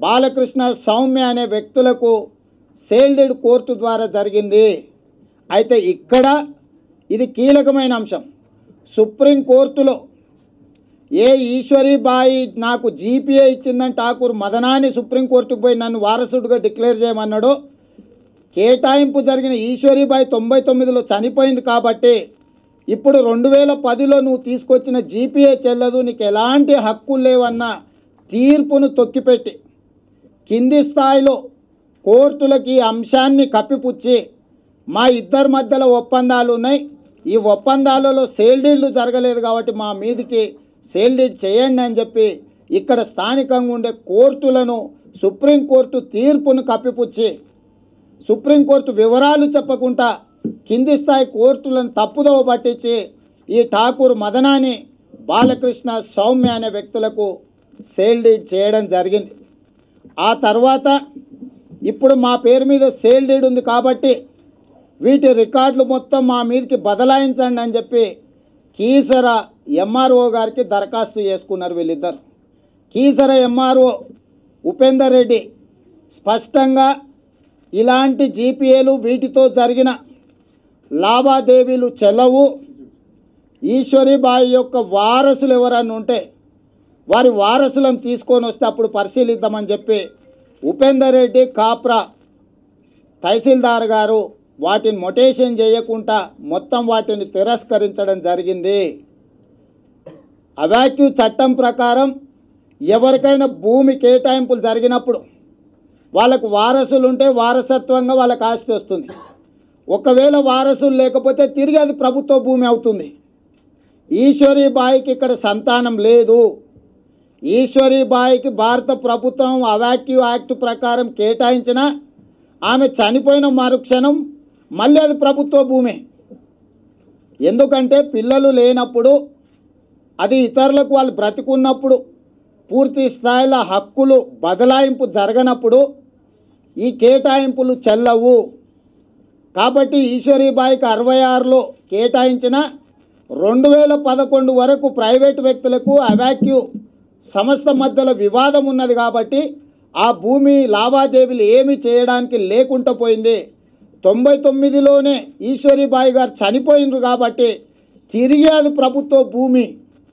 బాలకృష్ణ సౌమ్య అనే వ్యక్తులకు సేల్డెడ్ కోర్టు ద్వారా జరిగింది అయితే ఇక్కడ ఇది కీలకమైన అంశం సుప్రీంకోర్టులో ఏ ఈశ్వరీబాయి నాకు జీపీఏ ఇచ్చిందని ఠాకూర్ మదనాని సుప్రీంకోర్టుకు పోయి నన్ను వారసుడిగా డిక్లేర్ చేయమన్నాడో కేటాయింపు జరిగిన ఈశ్వరీబాయి తొంభై తొమ్మిదిలో చనిపోయింది కాబట్టి ఇప్పుడు రెండు వేల పదిలో నువ్వు తీసుకొచ్చిన జీపీఏ చెల్లదు నీకు ఎలాంటి హక్కులు లేవన్న తీర్పును తొక్కిపెట్టి కింది స్థాయిలో కోర్టులకి ఈ అంశాన్ని కప్పిపుచ్చి మా ఇద్దరి మధ్యలో ఒప్పందాలు ఉన్నాయి ఈ ఒప్పందాలలో సేల్ డీడ్లు జరగలేదు కాబట్టి మా మీదికి సేల్ డీడ్ చేయండి అని చెప్పి ఇక్కడ స్థానికంగా ఉండే కోర్టులను సుప్రీంకోర్టు తీర్పును కప్పిపుచ్చి సుప్రీంకోర్టు వివరాలు చెప్పకుండా కింది స్థాయి కోర్టులను తప్పుదోవ పట్టించి ఈ ఠాకూర్ మదనాని బాలకృష్ణ సౌమ్య అనే వ్యక్తులకు సేల్ డీడ్ చేయడం జరిగింది ఆ తర్వాత ఇప్పుడు మా పేరు మీద సేల్ డీడ్ ఉంది కాబట్టి వీటి రికార్డులు మొత్తం మా మీదకి బదలాయించండి అని చెప్పి కీసర ఎంఆర్ఓ గారికి దరఖాస్తు చేసుకున్నారు వీళ్ళిద్దరు కీసర ఎంఆర్ఓ ఉపేందర్ రెడ్డి స్పష్టంగా ఇలాంటి జీపీఏలు వీటితో జరిగిన లావాదేవీలు చెల్లవు ఈశ్వరీబాయి యొక్క వారసులు ఎవరన్నా ఉంటే వారి వారసులను తీసుకొని వస్తే అప్పుడు పరిశీలిద్దామని చెప్పి ఉపేందర్ రెడ్డి కాప్రా తహసీల్దార్ గారు వాటిని మొటేషన్ చేయకుండా మొత్తం వాటిని తిరస్కరించడం జరిగింది అవాక్యూ చట్టం ప్రకారం ఎవరికైనా భూమి కేటాయింపులు జరిగినప్పుడు వాళ్ళకు వారసులు ఉంటే వారసత్వంగా వాళ్ళకి ఆస్తి వస్తుంది ఒకవేళ వారసులు లేకపోతే తిరిగి అది ప్రభుత్వ భూమి అవుతుంది ఈశ్వరీబాయికి ఇక్కడ సంతానం లేదు ఈశ్వరీబాయికి భారత ప్రభుత్వం అవాక్యూ యాక్ట్ ప్రకారం కేటాయించిన ఆమె చనిపోయిన మరుక్షణం మళ్ళీ అది ప్రభుత్వ భూమే ఎందుకంటే పిల్లలు లేనప్పుడు అది ఇతరులకు వాళ్ళు బ్రతికున్నప్పుడు పూర్తి స్థాయిలో హక్కులు బదలాయింపు జరగనప్పుడు ఈ కేటాయింపులు చెల్లవు కాబట్టి ఈశ్వరీబాయికి అరవై ఆరులో కేటాయించిన రెండు వేల పదకొండు వరకు ప్రైవేటు వ్యక్తులకు అవాక్యూ సంస్థ మధ్యలో వివాదం ఉన్నది కాబట్టి ఆ భూమి లావాదేవీలు ఏమి చేయడానికి లేకుండా పోయింది తొంభై తొమ్మిదిలోనే ఈశ్వరీబాయి గారు చనిపోయినరు కాబట్టి తిరిగి అది ప్రభుత్వ భూమి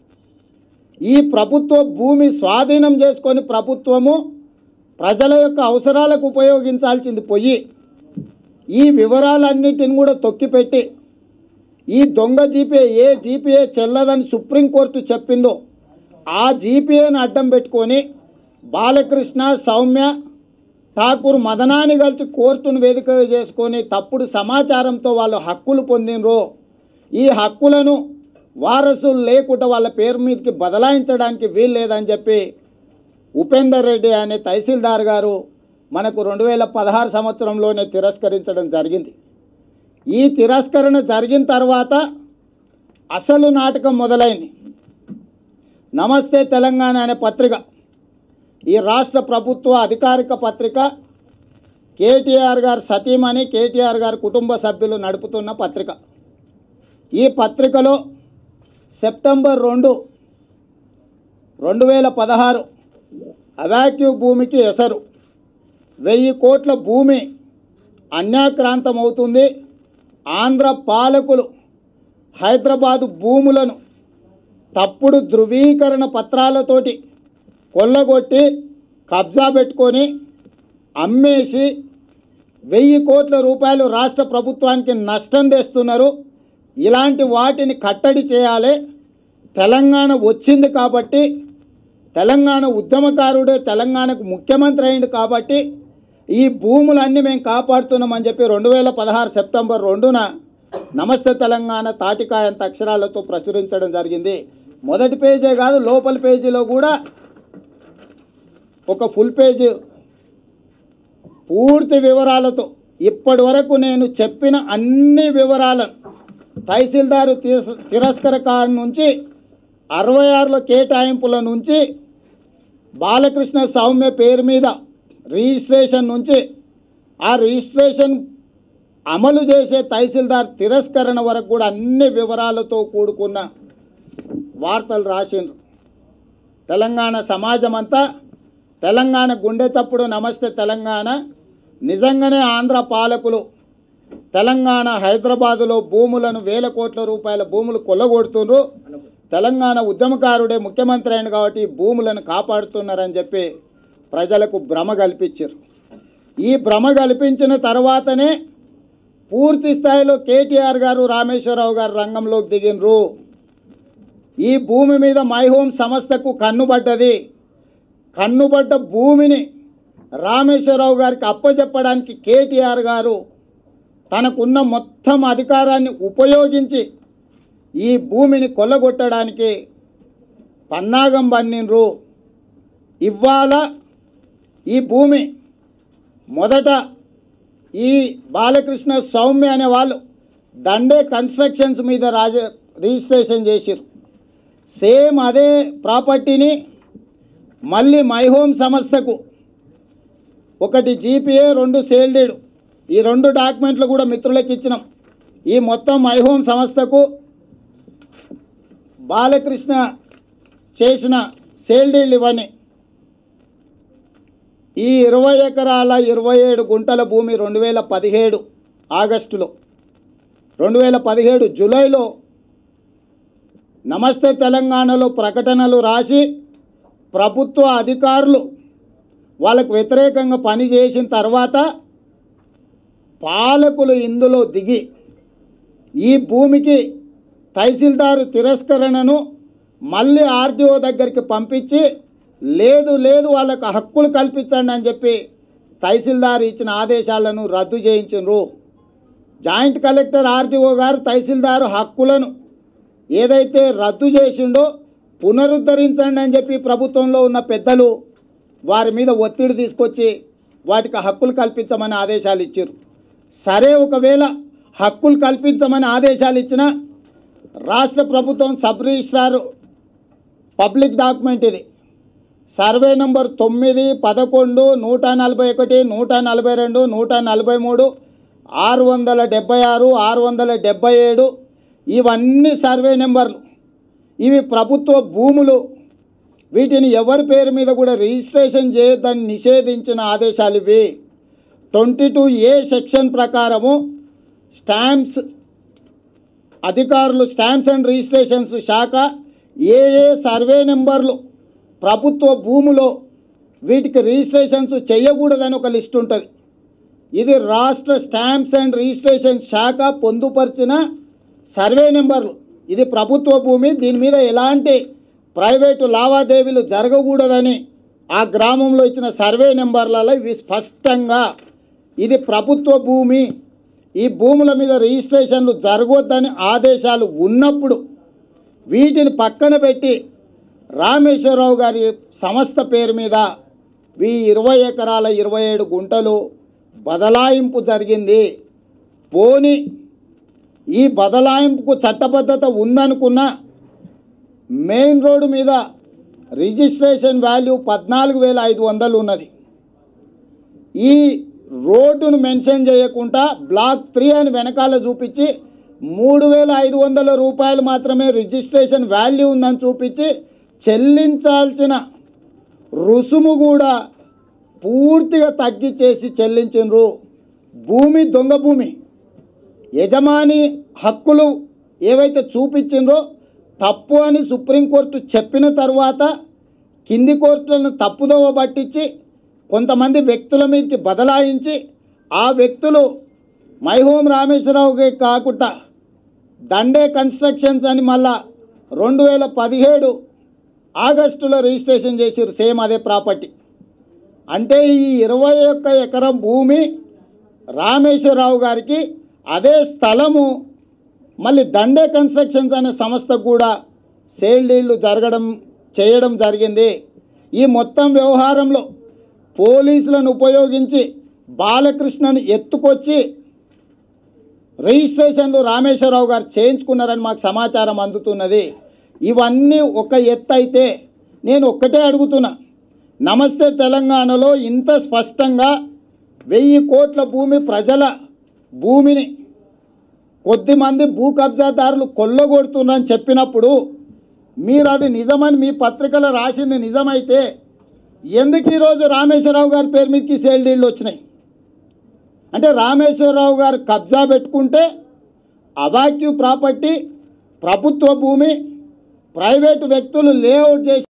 ఈ ప్రభుత్వ భూమి స్వాధీనం చేసుకొని ప్రభుత్వము ప్రజల యొక్క అవసరాలకు ఉపయోగించాల్సింది పోయి ఈ వివరాలన్నిటిని కూడా తొక్కిపెట్టి ఈ దొంగ జీపీఏ ఏ జీపీఏ చెల్లదని సుప్రీంకోర్టు చెప్పిందో ఆ జీపీఏని అడ్డం పెట్టుకొని బాలకృష్ణ సౌమ్య ఠాకూర్ మదనాని కలిసి కోర్టును వేదిక చేసుకొని తప్పుడు సమాచారంతో వాళ్ళు హక్కులు పొందినరో ఈ హక్కులను వారసులు లేకుండా వాళ్ళ పేరు మీదకి బదలాయించడానికి వీలు లేదని చెప్పి ఉపేందర్ రెడ్డి అనే తహసీల్దార్ గారు మనకు రెండు వేల పదహారు సంవత్సరంలోనే తిరస్కరించడం జరిగింది ఈ తిరస్కరణ జరిగిన తర్వాత అసలు నాటకం మొదలైంది నమస్తే తెలంగాణ అనే పత్రిక ఈ రాష్ట్ర ప్రభుత్వ అధికారిక పత్రిక కేటీఆర్ గారు సతీమణి కేటీఆర్ గారి కుటుంబ సభ్యులు నడుపుతున్న పత్రిక ఈ పత్రికలో సెప్టెంబర్ రెండు రెండు వేల పదహారు అవాక్యూ భూమికి ఎసరు వెయ్యి కోట్ల భూమి అన్యాక్రాంతం అవుతుంది ఆంధ్ర పాలకులు హైదరాబాదు భూములను తప్పుడు ధృవీకరణ పత్రాలతోటి కొల్లగొట్టి కబ్జా పెట్టుకొని అమ్మేసి వెయ్యి కోట్ల రూపాయలు రాష్ట్ర ప్రభుత్వానికి నష్టం తెస్తున్నారు ఇలాంటి వాటిని కట్టడి చేయాలి తెలంగాణ వచ్చింది కాబట్టి తెలంగాణ ఉద్యమకారుడే తెలంగాణకు ముఖ్యమంత్రి అయింది కాబట్టి ఈ భూములన్నీ మేము కాపాడుతున్నామని చెప్పి రెండు వేల పదహారు సెప్టెంబర్ రెండున నమస్తే తెలంగాణ తాటికాయంత అక్షరాలతో ప్రచురించడం జరిగింది మొదటి పేజే కాదు లోపల పేజీలో కూడా ఒక ఫుల్ పేజీ పూర్తి వివరాలతో ఇప్పటి వరకు నేను చెప్పిన అన్ని వివరాలను తహసీల్దారు తిరస్ తిరస్కరకారు నుంచి అరవై ఆరులో కేటాయింపుల నుంచి బాలకృష్ణ సౌమ్య పేరు మీద రిజిస్ట్రేషన్ నుంచి ఆ రిజిస్ట్రేషన్ అమలు చేసే తహసీల్దార్ తిరస్కరణ వరకు కూడా అన్ని వివరాలతో కూడుకున్న వార్తలు రాసిండ్రు తెలంగాణ సమాజం అంతా తెలంగాణ గుండె చప్పుడు నమస్తే తెలంగాణ నిజంగానే ఆంధ్ర పాలకులు తెలంగాణ హైదరాబాదులో భూములను వేల కోట్ల రూపాయల భూములు కొల్లగొడుతుండ్రు తెలంగాణ ఉద్యమకారుడే ముఖ్యమంత్రి అయిన కాబట్టి ఈ భూములను కాపాడుతున్నారని చెప్పి ప్రజలకు భ్రమ కల్పించారు ఈ భ్రమ కల్పించిన తర్వాతనే పూర్తి స్థాయిలో కేటీఆర్ గారు రామేశ్వరరావు గారు రంగంలోకి దిగినరు ఈ భూమి మీద మై హోమ్ సంస్థకు కన్నుబడ్డది కన్నుబడ్డ భూమిని రామేశ్వరరావు గారికి అప్పచెప్పడానికి కేటీఆర్ గారు తనకున్న మొత్తం అధికారాన్ని ఉపయోగించి ఈ భూమిని కొల్లగొట్టడానికి పన్నాగం పన్నిండ్రు ఇవాళ ఈ భూమి మొదట ఈ బాలకృష్ణ సౌమ్య అనే వాళ్ళు దండే కన్స్ట్రక్షన్స్ మీద రాజ రిజిస్ట్రేషన్ చేసిరు సేమ్ అదే ప్రాపర్టీని మళ్ళీ మై హోమ్ సంస్థకు ఒకటి జీపీఏ రెండు సేల్డీడ్ ఈ రెండు డాక్యుమెంట్లు కూడా మిత్రులకు ఇచ్చినాం ఈ మొత్తం మై హోమ్ సంస్థకు బాలకృష్ణ చేసిన సేల్డీలు ఇవన్నీ ఈ ఇరవై ఎకరాల ఇరవై ఏడు గుంటల భూమి రెండు వేల పదిహేడు ఆగస్టులో రెండు వేల పదిహేడు జూలైలో నమస్తే తెలంగాణలో ప్రకటనలు రాసి ప్రభుత్వ అధికారులు వాళ్ళకు వ్యతిరేకంగా పనిచేసిన తర్వాత పాలకులు ఇందులో దిగి ఈ భూమికి తహసీల్దారు తిరస్కరణను మళ్ళీ ఆర్డీఓ దగ్గరికి పంపించి లేదు లేదు వాళ్ళకు హక్కులు కల్పించండి అని చెప్పి తహసీల్దార్ ఇచ్చిన ఆదేశాలను రద్దు చేయించారు జాయింట్ కలెక్టర్ ఆర్డీఓ గారు తహసీల్దారు హక్కులను ఏదైతే రద్దు చేసిండో పునరుద్ధరించండి అని చెప్పి ప్రభుత్వంలో ఉన్న పెద్దలు వారి మీద ఒత్తిడి తీసుకొచ్చి వాటికి హక్కులు కల్పించమని ఆదేశాలు ఇచ్చారు సరే ఒకవేళ హక్కులు కల్పించమని ఆదేశాలు ఇచ్చిన రాష్ట్ర ప్రభుత్వం సబ్ రిజిస్ట్రార్ పబ్లిక్ డాక్యుమెంట్ ఇది సర్వే నంబర్ తొమ్మిది పదకొండు నూట నలభై ఒకటి నూట నలభై రెండు నూట నలభై మూడు ఆరు వందల డెబ్బై ఆరు ఆరు వందల డెబ్బై ఏడు ఇవన్నీ సర్వే నెంబర్లు ఇవి ప్రభుత్వ భూములు వీటిని ఎవరి పేరు మీద కూడా రిజిస్ట్రేషన్ చేయొద్దని నిషేధించిన ఆదేశాలు ఇవి ట్వంటీ టూ ఏ సెక్షన్ ప్రకారము స్టాంప్స్ అధికారులు స్టాంప్స్ అండ్ రిజిస్ట్రేషన్స్ శాఖ ఏ ఏ సర్వే నెంబర్లు ప్రభుత్వ భూములో వీటికి రిజిస్ట్రేషన్స్ చేయకూడదని ఒక లిస్ట్ ఉంటుంది ఇది రాష్ట్ర స్టాంప్స్ అండ్ రిజిస్ట్రేషన్ శాఖ పొందుపరిచిన సర్వే నెంబర్లు ఇది ప్రభుత్వ భూమి దీని మీద ఎలాంటి ప్రైవేటు లావాదేవీలు జరగకూడదని ఆ గ్రామంలో ఇచ్చిన సర్వే నెంబర్లలో ఇవి స్పష్టంగా ఇది ప్రభుత్వ భూమి ఈ భూముల మీద రిజిస్ట్రేషన్లు జరగొద్దని ఆదేశాలు ఉన్నప్పుడు వీటిని పక్కన పెట్టి రామేశ్వరరావు గారి సంస్థ పేరు మీద ఈ ఇరవై ఎకరాల ఇరవై ఏడు గుంటలు బదలాయింపు జరిగింది పోని ఈ బదలాయింపుకు చట్టబద్ధత ఉందనుకున్న మెయిన్ రోడ్డు మీద రిజిస్ట్రేషన్ వాల్యూ పద్నాలుగు వేల ఐదు వందలు ఉన్నది ఈ రోడ్డును మెన్షన్ చేయకుండా బ్లాక్ త్రీ అని వెనకాల చూపించి మూడు వేల ఐదు వందల రూపాయలు మాత్రమే రిజిస్ట్రేషన్ వాల్యూ ఉందని చూపించి చెల్లించాల్సిన రుసుము కూడా పూర్తిగా తగ్గించేసి చెల్లించిండ్రు భూమి దొంగ భూమి యజమాని హక్కులు ఏవైతే చూపించిండ్రో తప్పు అని సుప్రీంకోర్టు చెప్పిన తర్వాత కింది కోర్టులను తప్పుదోవ పట్టించి కొంతమంది వ్యక్తుల మీదకి బదలాయించి ఆ వ్యక్తులు మైహోం రామేశ్వరరావుకి కాకుండా దండే కన్స్ట్రక్షన్స్ అని మళ్ళా రెండు వేల పదిహేడు ఆగస్టులో రిజిస్ట్రేషన్ చేసారు సేమ్ అదే ప్రాపర్టీ అంటే ఈ ఇరవై ఒక్క ఎకరం భూమి రామేశ్వరరావు గారికి అదే స్థలము మళ్ళీ దండే కన్స్ట్రక్షన్స్ అనే సంస్థకు కూడా సేల్ డీళ్లు జరగడం చేయడం జరిగింది ఈ మొత్తం వ్యవహారంలో పోలీసులను ఉపయోగించి బాలకృష్ణను ఎత్తుకొచ్చి రిజిస్ట్రేషన్లు రామేశ్వరరావు గారు చేయించుకున్నారని మాకు సమాచారం అందుతున్నది ఇవన్నీ ఒక ఎత్తు అయితే నేను ఒక్కటే అడుగుతున్నా నమస్తే తెలంగాణలో ఇంత స్పష్టంగా వెయ్యి కోట్ల భూమి ప్రజల భూమిని కొద్దిమంది భూ కబ్జాదారులు కొల్లగొడుతున్నారని చెప్పినప్పుడు మీరు అది నిజమని మీ పత్రికలో రాసింది నిజమైతే ఎందుకు ఈరోజు రామేశ్వరరావు గారి పేరు మీదకి సేల్ డీళ్ళు వచ్చినాయి అంటే రామేశ్వరరావు గారు కబ్జా పెట్టుకుంటే అవాక్యూ ప్రాపర్టీ ప్రభుత్వ భూమి ప్రైవేటు వ్యక్తులు లేఅవుట్ చేసి